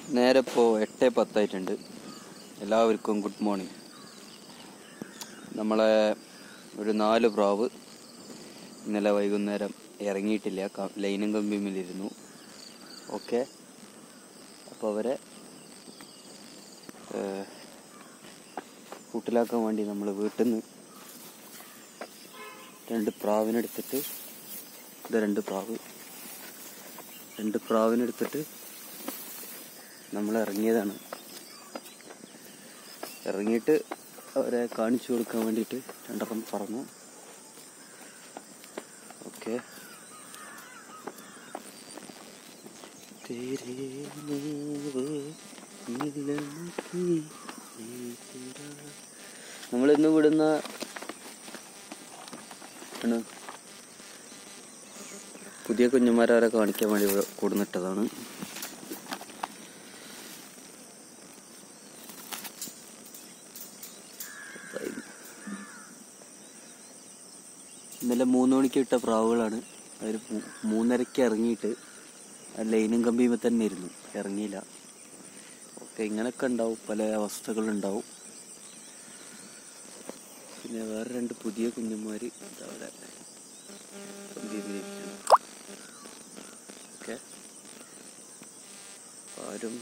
നേരെ ഇപ്പോൾ എട്ട് പത്തായിട്ടുണ്ട് എല്ലാവർക്കും ഗുഡ് മോർണിംഗ് നമ്മളെ ഒരു നാല് പ്രാവ് ഇന്നലെ വൈകുന്നേരം ഇറങ്ങിയിട്ടില്ല ക- ലൈനും കമ്പിയുമിലിരുന്നു ഓക്കെ അപ്പോൾ അവരെ ഏഹ്, കൂട്ടിലാക്കാൻ വേണ്ടി നമ്മൾ വീട്ടിൽ നിന്ന് രണ്ട് പ്രാവിനെടുത്തിട്ട് ഇത് രണ്ട് പ്രാവ് രണ്ട് പ്രാവിനെടുത്തിട്ട് നമ്മൾ ഇറങ്ങിയതാണ് ഇറങ്ങിയിട്ട് അവരെ കാണിച്ചു കൊടുക്കാൻ വേണ്ടിയിട്ട് രണ്ടെണ്ണം പറഞ്ഞു ഓക്കെ നമ്മളിന്ന് വിടുന്ന ആണ് പുതിയ കുഞ്ഞുമാരെ അവരെ കാണിക്കാൻ വേണ്ടി ഇവിടെ കൊടുന്നിട്ടതാണ് ഇന്നലെ മൂന്ന് മണിക്ക് ഇട്ട പ്രാവുകളാണ് അവർ മൂന്നരയ്ക്ക് ഇറങ്ങിയിട്ട് ആ ലൈനും കമ്പിയുമ്പോൾ തന്നെ ഇരുന്നു ഇറങ്ങിയില്ല ഓക്കെ ഇങ്ങനെയൊക്കെ ഉണ്ടാവും പല അവസ്ഥകളുണ്ടാവും പിന്നെ വേറെ രണ്ട് പുതിയ കുഞ്ഞന്മാർ അവിടെ കമ്പിയുമിരിക്കുന്നു ഓക്കെ ആരും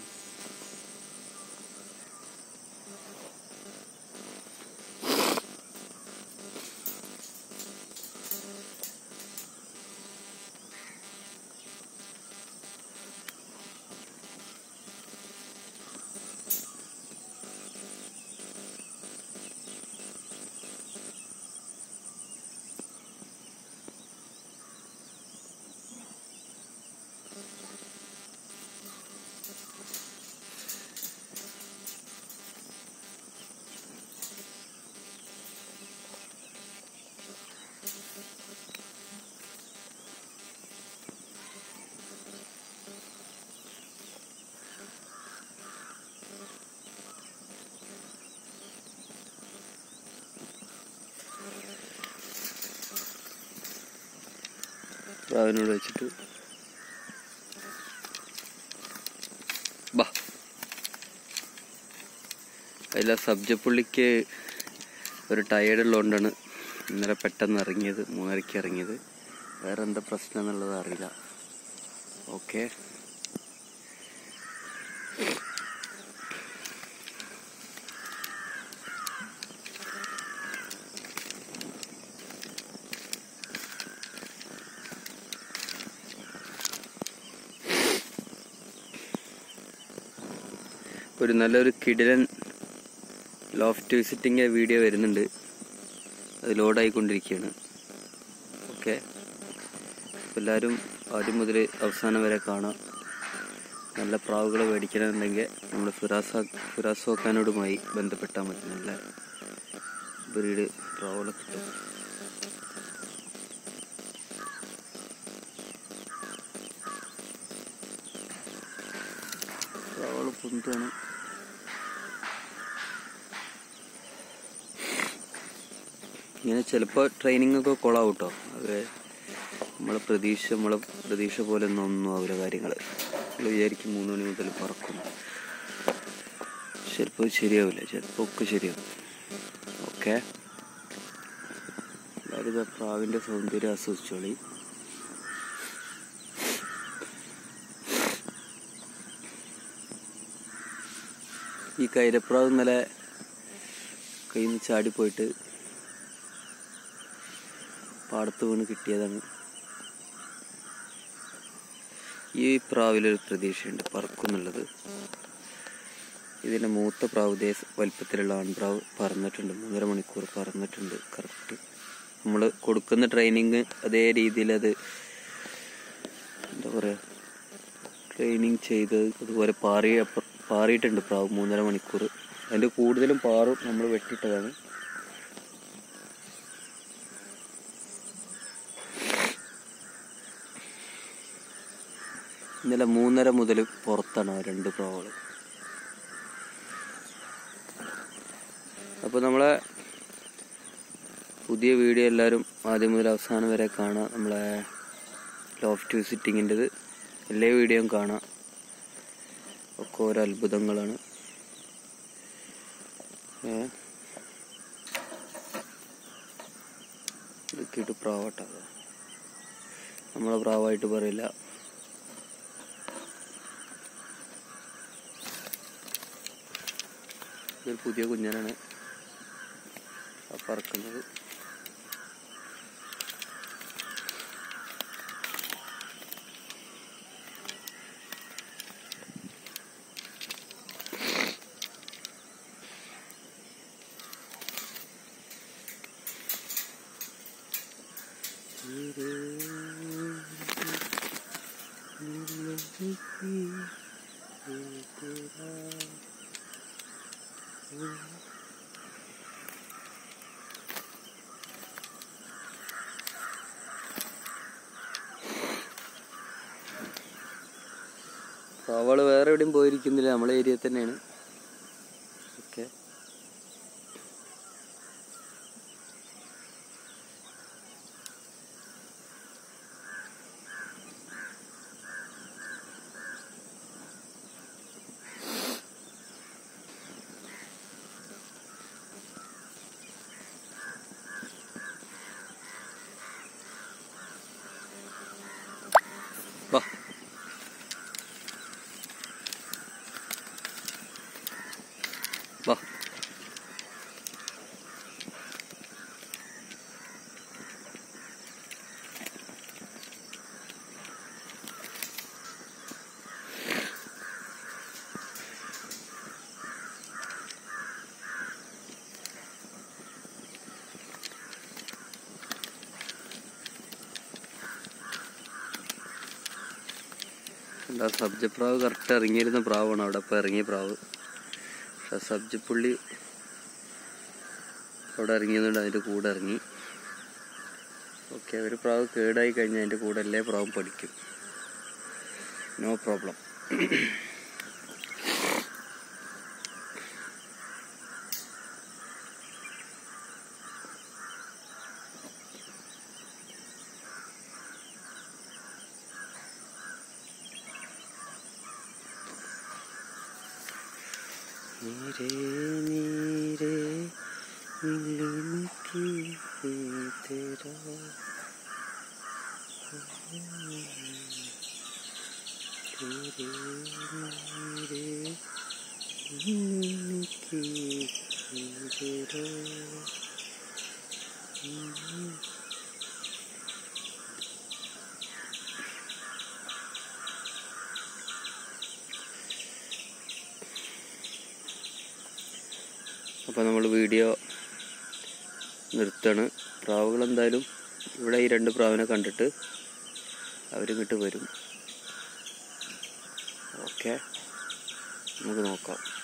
പ്രാവിനോട് വെച്ചിട്ട് ബാ അതിൽ ആ സബ്ജപ്പുള്ളിക്ക് ഒരു ടയേർഡ് ഉള്ളതുകൊണ്ടാണ് ഇന്നലെ പെട്ടെന്ന് ഇറങ്ങിയത് മൂന്നരയ്ക്ക് ഇറങ്ങിയത് വേറെ എന്താ പ്രശ്നം എന്നുള്ളത് അറിയില്ല ഓക്കെ ഒരു നല്ലൊരു കിടിലൻ ലോഫ്റ്റ് വിസിറ്റിംഗ് വീഡിയോ വരുന്നുണ്ട് അത് ലോഡായിക്കൊണ്ടിരിക്കുകയാണ് ഓക്കെ എല്ലാവരും ആദ്യം മുതൽ അവസാനം വരെ കാണാം നല്ല പ്രാവുകളെ മേടിക്കണമെന്നുണ്ടെങ്കിൽ നമ്മൾ ഫിറാസ ഫിറാസോക്കാനോടുമായി ബന്ധപ്പെട്ടാൽ മതി നല്ല ബ്രീഡ് പ്രാവുകളെ കിട്ടും പ്രാവുകൾ പൊന്താണ് ഇങ്ങനെ ചിലപ്പോൾ ട്രെയിനിങ് ഒക്കെ കൊളാവും കേട്ടോ അത് നമ്മളെ പ്രതീക്ഷ നമ്മളെ പ്രതീക്ഷ പോലെ ഒന്നും ഒന്നും ആവില്ല കാര്യങ്ങൾ നമ്മൾ വിചാരിക്കും മൂന്ന് മണി മുതൽ പറക്കും ചിലപ്പോൾ ശരിയാവില്ല ചിലപ്പോൾ ഒക്കെ ശരിയാവും ഓക്കെ എല്ലാവരും ഇതാ പ്രാവിൻ്റെ സൗന്ദര്യം ആസ്വദിച്ചോളി ഈ കൈരപ്രാവ് ഇന്നലെ കയ്യിൽ നിന്ന് ചാടിപ്പോയിട്ട് പാടത്ത് വീണ് കിട്ടിയതാണ് ഈ പ്രാവിലൊരു പ്രതീക്ഷയുണ്ട് പറക്കുന്നുള്ളത് ഇതിൻ്റെ മൂത്ത പ്രാവ് ഇതേ വലിപ്പത്തിലുള്ള ആൺപ്രാവ് പറന്നിട്ടുണ്ട് മൂന്നര മണിക്കൂർ പറന്നിട്ടുണ്ട് കറക്റ്റ് നമ്മൾ കൊടുക്കുന്ന ട്രെയിനിങ് അതേ രീതിയിൽ അത് എന്താ പറയുക ട്രെയിനിങ് ചെയ്ത് അതുപോലെ പാറി പാറിയിട്ടുണ്ട് പ്രാവ് മൂന്നര മണിക്കൂർ അതിൻ്റെ കൂടുതലും പാറും നമ്മൾ വെട്ടിയിട്ടതാണ് ഇന്നലെ മൂന്നര മുതൽ പുറത്താണ് ആ രണ്ട് പ്രാവുകൾ അപ്പോൾ നമ്മളെ പുതിയ വീഡിയോ എല്ലാവരും ആദ്യം മുതൽ അവസാനം വരെ കാണാം നമ്മളെ ലോഫ്റ്റ് വിസിറ്റിങ്ങിൻ്റെത് എല്ലാ വീഡിയോയും കാണാം ഒക്കെ ഓരോ അത്ഭുതങ്ങളാണ് ഏ ഇതൊക്കെയിട്ട് പ്രാവട്ട നമ്മളെ പ്രാവായിട്ട് പറയില്ല ഇതൊരു പുതിയ കുഞ്ഞനാണ് ആ പറക്കുന്നത് അവള് വേറെ എവിടെയും പോയിരിക്കുന്നില്ല നമ്മളെ ഏരിയ തന്നെയാണ് ഓക്കെ വാ വാ എന്താ സബ്ജ പ്രാവ് കറക്റ്റ് ഇറങ്ങിയിരുന്ന പ്രാവാണ് അവിടെ ഇപ്പോൾ ഇറങ്ങിയ പ്രാവ് പക്ഷെ സബ്ജപ്പുള്ളി അവിടെ ഇറങ്ങിയതുകൊണ്ട് അതിൻ്റെ കൂടെ ഇറങ്ങി ഓക്കെ ഒരു പ്രാവ് കേടായി കഴിഞ്ഞാൽ അതിൻ്റെ കൂടെ എല്ലാ പ്രാവും പഠിക്കും നോ പ്രോബ്ലം നീരേ നീരേ മിലനकी തേരാ तेरे मेरे मिलने की तेरा അപ്പോൾ നമ്മൾ വീഡിയോ നിർത്തണ് പ്രാവുകൾ എന്തായാലും ഇവിടെ ഈ രണ്ട് പ്രാവിനെ കണ്ടിട്ട് അവരിങ്ങോട്ട് വരും ഓക്കെ നമുക്ക് നോക്കാം